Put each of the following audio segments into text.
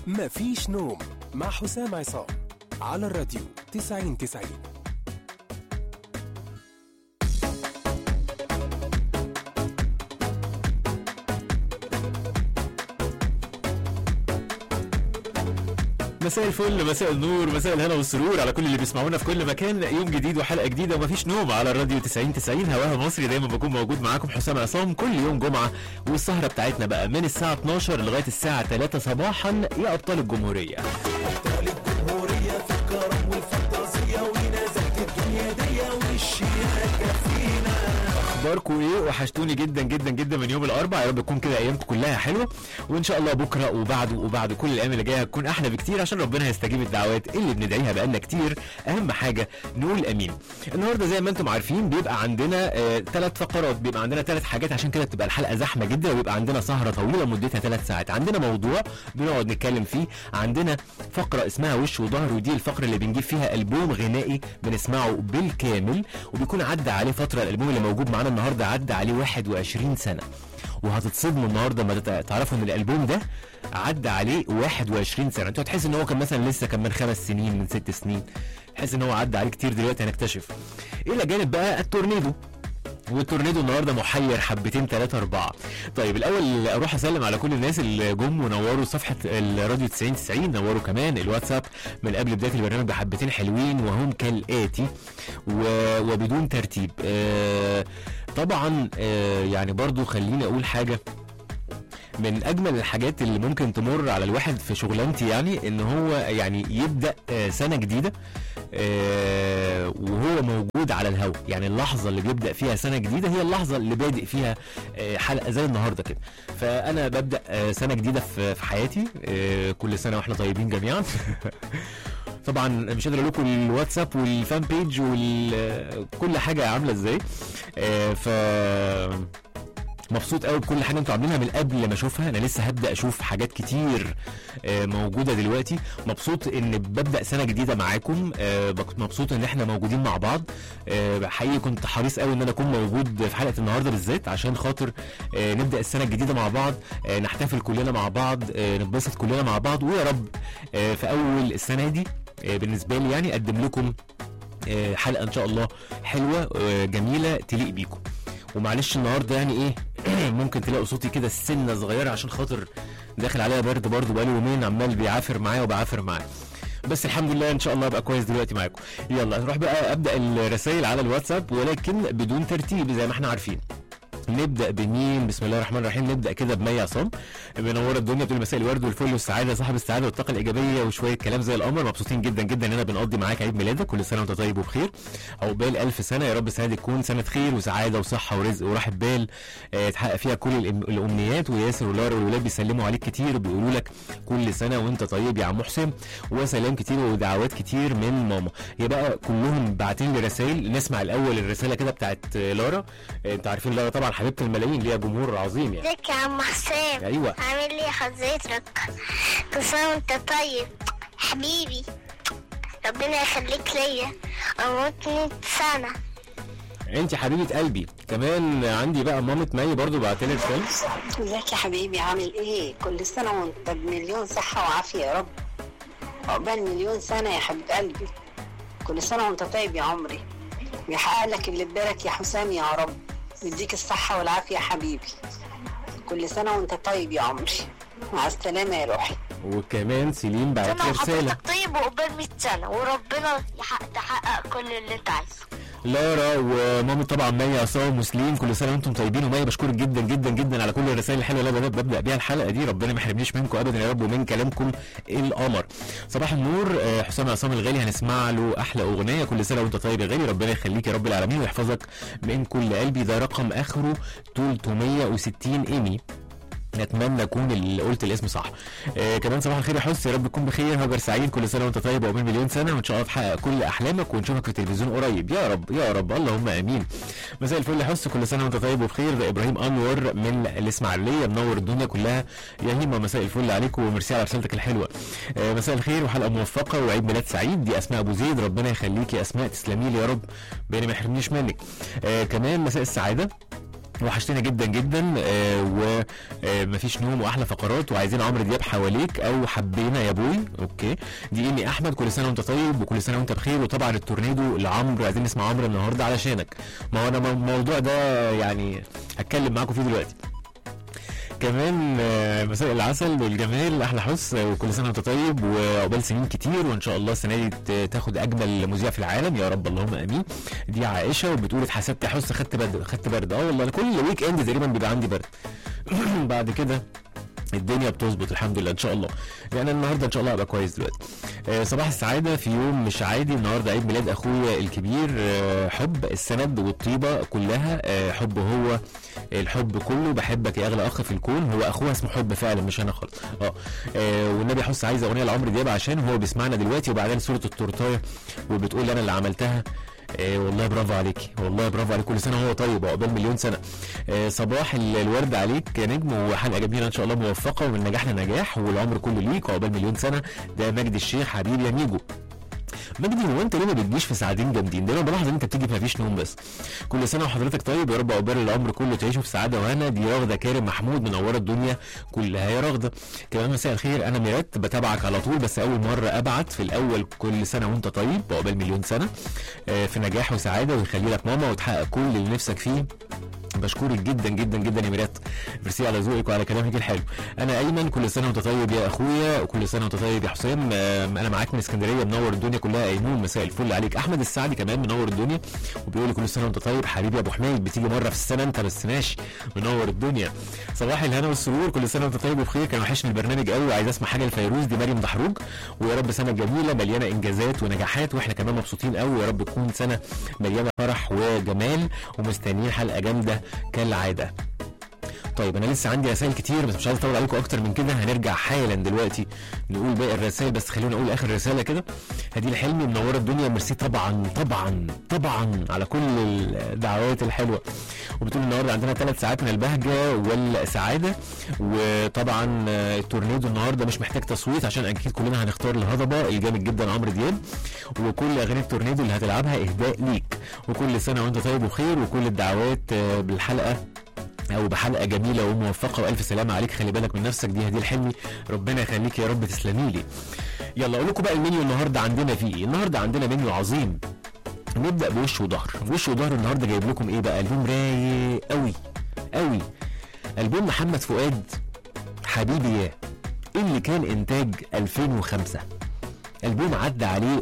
مفيش نوم مع حسام عصام على الراديو 90 90 مساء الفل مساء النور مساء الهنا والسرور على كل اللي بيسمعونا في كل مكان يوم جديد وحلقه جديده ومفيش نوم على الراديو 90 90 هواها مصري دايما بكون موجود معاكم حسام عصام كل يوم جمعه والسهره بتاعتنا بقى من الساعه 12 لغايه الساعه 3 صباحا يا ابطال الجمهوريه ابطال الجمهورية في الكرم والفانتازية ونزلت الدنيا دي والشياكة فينا اخباركم ايه وحشتوني جدا جدا جدا من يوم الاربعاء يا رب تكون كده ايامكم كلها حلوه وان شاء الله بكره وبعده وبعد كل الايام اللي جايه هتكون احلى بكتير عشان ربنا يستجيب الدعوات اللي بندعيها بقالنا كتير اهم حاجه نقول امين النهارده زي ما انتم عارفين بيبقى عندنا ثلاث فقرات بيبقى عندنا ثلاث حاجات عشان كده بتبقى الحلقه زحمه جدا وبيبقى عندنا سهره طويله مدتها ثلاث ساعات عندنا موضوع بنقعد نتكلم فيه عندنا فقره اسمها وش وظهر ودي الفقره اللي بنجيب فيها البوم غنائي بنسمعه بالكامل وبيكون عدى عليه فتره الالبوم اللي موجود معانا النهارده عدى عليه 21 سنه وهتتصدموا النهارده لما تت- تعرفوا ان الالبوم ده عدى عليه 21 سنه انتوا هتحس ان هو كان مثلا لسه كان من خمس سنين من ست سنين تحس ان هو عدى عليه كتير دلوقتي هنكتشف الى جانب بقى التورنيدو والتورنيدو النهارده محير حبتين ثلاثة أربعة. طيب الأول أروح أسلم على كل الناس اللي جم ونوروا صفحة الراديو 90 90 نوروا كمان الواتساب من قبل بداية البرنامج بحبتين حلوين وهم كالآتي و... وبدون ترتيب. آه طبعا آه يعني برضو خليني أقول حاجة من اجمل الحاجات اللي ممكن تمر على الواحد في شغلانتي يعني ان هو يعني يبدا آه، سنه جديده آه، وهو موجود على الهوا يعني اللحظه اللي بيبدا فيها سنه جديده هي اللحظه اللي بادئ فيها آه، حلقه زي النهارده كده فانا ببدا آه، سنه جديده في في حياتي آه، كل سنه واحنا طيبين جميعا طبعا مش قادر اقول لكم الواتساب والفان بيج وكل حاجه عامله ازاي آه، ف مبسوط قوي بكل حاجه انتوا عاملينها من قبل ما اشوفها انا لسه هبدا اشوف حاجات كتير آه، موجوده دلوقتي مبسوط ان ببدا سنه جديده معاكم آه، بك- مبسوط ان احنا موجودين مع بعض آه، حقيقي كنت حريص قوي ان انا اكون موجود في حلقه النهارده بالذات عشان خاطر آه، نبدا السنه الجديده مع بعض آه، نحتفل كلنا مع بعض آه، نتبسط كلنا مع بعض ويا رب آه، في اول السنه دي آه، بالنسبه لي يعني اقدم لكم آه، حلقه ان شاء الله حلوه آه، جميله تليق بيكم ومعلش النهارده يعني ايه ممكن تلاقوا صوتي كده سنه صغيره عشان خاطر داخل عليها برد برضه بقاله يومين عمال بيعافر معايا وبعافر معاه بس الحمد لله ان شاء الله ابقى كويس دلوقتي معاكم يلا نروح بقى ابدا الرسائل على الواتساب ولكن بدون ترتيب زي ما احنا عارفين نبدا بمين بسم الله الرحمن الرحيم نبدا كده بمي عصام منوره الدنيا بتقول مساء الورد والفل والسعاده صاحب السعاده والطاقه الايجابيه وشويه كلام زي القمر مبسوطين جدا جدا اننا بنقضي معاك عيد ميلادك كل سنه وانت طيب وبخير عقبال الف سنه يا رب السنه دي تكون سنه خير وسعاده وصحه ورزق وراحه بال آه، تحقق فيها كل الأم- الامنيات وياسر ولارا والولاد بيسلموا عليك كتير وبيقولوا لك كل سنه وانت طيب يا عم حسام وسلام كتير ودعوات كتير من ماما هي بقى كلهم باعتين لي رسائل نسمع الاول الرساله كده بتاعت آه، لارا آه، انتوا عارفين لارا طبعا حبيبه الملايين ليها جمهور عظيم يعني ازيك يا عم حسام ايوه عامل ايه حضرتك كل سنه وانت طيب حبيبي ربنا يخليك ليا اموت 100 سنه انت حبيبه قلبي كمان عندي بقى مامة مي برضو بعت لي رساله ازيك يا حبيبي عامل ايه كل سنة وانت بمليون صحة وعافية يا رب عقبال مليون سنة يا حبيب قلبي كل سنة وانت طيب يا عمري ويحقق لك اللي في بالك يا حسام يا رب ويديك الصحة والعافية يا حبيبي كل سنة وانت طيب يا عمري مع السلامة يا روحي وكمان سيلين بعت سنه لي رساله وحضرتك طيب وقبال 100 سنه وربنا يحقق تحقق كل اللي انت عايزه لارا ومامة طبعا مي عصام وسليم كل سنه وانتم طيبين ومي بشكرك جدا جدا جدا على كل الرسائل الحلوه اللي انا ببدا بيها الحلقه دي ربنا ما يحرمنيش منكم ابدا يا رب ومن كلامكم القمر صباح النور آه، حسام عصام الغالي هنسمع له احلى اغنيه كل سنه وانت طيب يا غالي ربنا يخليك يا رب العالمين ويحفظك من كل قلبي ده رقم اخره 360 ايمي اتمنى اكون اللي قلت الاسم صح آه كمان صباح الخير يا حس يا رب تكون بخير هاجر سعيد كل سنه وانت طيب وعقبال مليون سنه وان شاء الله تحقق كل احلامك ونشوفك في التلفزيون قريب يا رب يا رب اللهم امين مساء الفل يا حس كل سنه وانت طيب وبخير ده ابراهيم انور من الاسماعيليه منور الدنيا كلها يا هيما مساء الفل عليكم وميرسي على رسالتك الحلوه آه مساء الخير وحلقه موفقه وعيد ميلاد سعيد دي اسماء ابو زيد ربنا يخليكي يا اسماء تسلمي لي يا رب بيني ما يحرمنيش منك آه كمان مساء السعاده وحشتنا جدا جدا آه ومفيش نوم واحلى فقرات وعايزين عمرو دياب حواليك او حبينا يا بوي اوكي دي ايمي احمد كل سنه وانت طيب وكل سنه وانت بخير وطبعا التورنيدو لعمرو عايزين نسمع عمرو النهارده علشانك ما هو انا مو- الموضوع ده يعني هتكلم معاكم فيه دلوقتي كمان آه، مساء العسل والجمال احلى حس آه، وكل سنه وانت طيب وعقبال سنين كتير وان شاء الله السنه دي ت- تاخد اجمل مذيع في العالم يا رب اللهم امين دي عائشه وبتقول اتحسبت يا حس خدت برد خدت برد اه والله انا كل ويك اند تقريبا بيبقى عندي برد بعد كده الدنيا بتظبط الحمد لله ان شاء الله يعني النهارده ان شاء الله هبقى كويس دلوقتي آه، صباح السعاده في يوم مش عادي النهارده عيد ميلاد اخويا الكبير آه، حب السند والطيبه كلها آه، حب هو الحب كله بحبك يا اغلى اخ في الكون هو اخوها اسمه حب فعلا مش انا خالص اه آه، والنبي حس عايزه اغنيه لعمرو دياب عشان هو بيسمعنا دلوقتي وبعدين صوره التورتايه وبتقول انا اللي عملتها آه والله برافو عليكي والله برافو عليك كل سنه وهو طيب وعقبال مليون سنه آه صباح ال- الورد عليك يا نجم وحلقه جميله ان شاء الله موفقه ومن نجاح لنجاح والعمر كله ليك وعقبال مليون سنه ده مجدي الشيخ حبيبي يا ميجو مجدي هو انت ليه ما بتجيش في ساعتين جامدين دايما بلاحظ ان انت بتيجي ما فيش نوم بس كل سنه وحضرتك طيب يا رب عقبال العمر كله تعيشه في سعاده وهنا دي رغده كارم محمود منوره الدنيا كلها يا رغده كمان مساء الخير انا ميرات بتابعك على طول بس اول مره ابعت في الاول كل سنه وانت طيب وعقبال مليون سنه آه، في نجاح وسعاده ويخلي لك ماما وتحقق كل اللي نفسك فيه بشكرك جدا جدا جدا يا ميرات ميرسي على ذوقك وعلى كلامك الحلو انا ايمن كل سنه وانت طيب يا اخويا وكل سنه وانت طيب يا حسام آم، انا معاك من اسكندريه منور الدنيا كلها ايمون مساء الفل عليك احمد السعدي كمان منور الدنيا وبيقول لي كل سنه وانت طيب حبيبي يا ابو حميد بتيجي مره في السنه انت بس ماشي منور الدنيا صباح الهنا والسرور كل سنه وانت طيب وبخير كان وحشني البرنامج قوي وعايز اسمع حاجه لفيروز دي مريم دحروج ويا رب سنه جميله مليانه انجازات ونجاحات واحنا كمان مبسوطين قوي ويا رب تكون سنه مليانه فرح وجمال ومستنيين حلقه جامده كالعاده طيب انا لسه عندي رسائل كتير بس مش عايز اطول عليكم اكتر من كده هنرجع حالا دلوقتي نقول باقي الرسائل بس خلونا اقول اخر رساله كده هدي الحلمي منوره الدنيا ميرسي طبعا طبعا طبعا على كل الدعوات الحلوه وبتقول النهارده عندنا ثلاث ساعات من البهجه والسعاده وطبعا آه، التورنيدو النهارده مش محتاج تصويت عشان اكيد كلنا هنختار الهضبه الجامد جدا عمرو دياب وكل اغاني التورنيدو اللي هتلعبها اهداء ليك وكل سنه وانت طيب وخير وكل الدعوات آه، بالحلقه او بحلقه جميله وموفقه والف سلامه عليك خلي بالك من نفسك دي هدي الحلمي ربنا يخليك يا رب تسلمي لي يلا اقول لكم بقى المنيو النهارده عندنا فيه ايه النهارده عندنا منيو عظيم نبدا بوش وظهر وش وظهر النهارده جايب لكم ايه بقى البوم رايق قوي قوي البوم محمد فؤاد حبيبي يا اللي كان انتاج 2005 البوم عدى عليه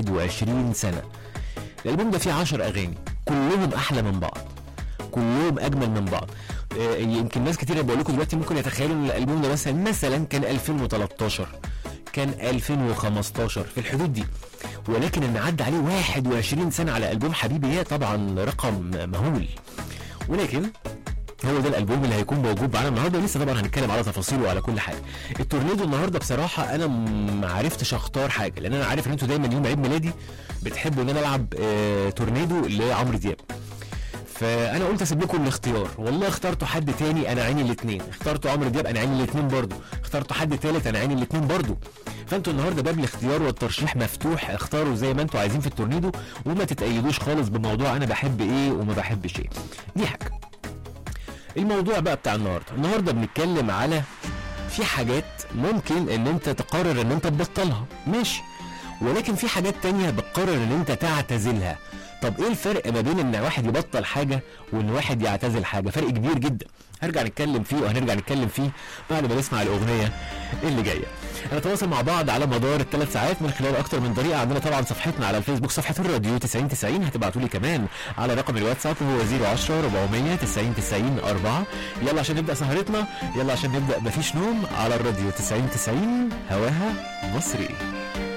21 سنه الالبوم ده فيه 10 اغاني كلهم احلى من بعض كلهم اجمل من بعض آه، يمكن ناس كتير بقول لكم دلوقتي ممكن يتخيلوا ان الالبوم ده مثلا مثلا كان 2013 كان 2015 في الحدود دي ولكن ان عدى عليه 21 سنه على البوم حبيبي يا طبعا رقم مهول ولكن هو ده الالبوم اللي هيكون موجود معانا النهارده ولسه طبعا هنتكلم على تفاصيله وعلى كل حاجه التورنيدو النهارده بصراحه انا م- ما عرفتش اختار حاجه لان انا عارف ان انتوا دايما يوم عيد ميلادي بتحبوا ان انا العب آه تورنيدو لعمرو دياب فانا قلت اسيب لكم الاختيار والله اخترتوا حد تاني انا عيني الاثنين اخترتوا عمرو دياب انا عيني الاثنين برضو اخترتوا حد تالت انا عيني الاثنين برضو فانتوا النهارده باب الاختيار والترشيح مفتوح اختاروا زي ما انتوا عايزين في التورنيدو وما تتأيدوش خالص بموضوع انا بحب ايه وما بحبش ايه دي حاجه الموضوع بقى بتاع النهارده النهارده بنتكلم على في حاجات ممكن ان انت تقرر ان انت تبطلها ماشي ولكن في حاجات تانية بتقرر ان انت تعتزلها طب ايه الفرق ما بين ان واحد يبطل حاجة وان واحد يعتزل حاجة فرق كبير جدا هرجع نتكلم فيه وهنرجع نتكلم فيه بعد ما نسمع الاغنية اللي جاية هنتواصل مع بعض على مدار الثلاث ساعات من خلال اكتر من طريقه عندنا طبعا صفحتنا على الفيسبوك صفحه الراديو 90 90 هتبعتوا لي كمان على رقم الواتساب وهو 010 400 90 90 4 يلا عشان نبدا سهرتنا يلا عشان نبدا مفيش نوم على الراديو 90 90 هواها مصري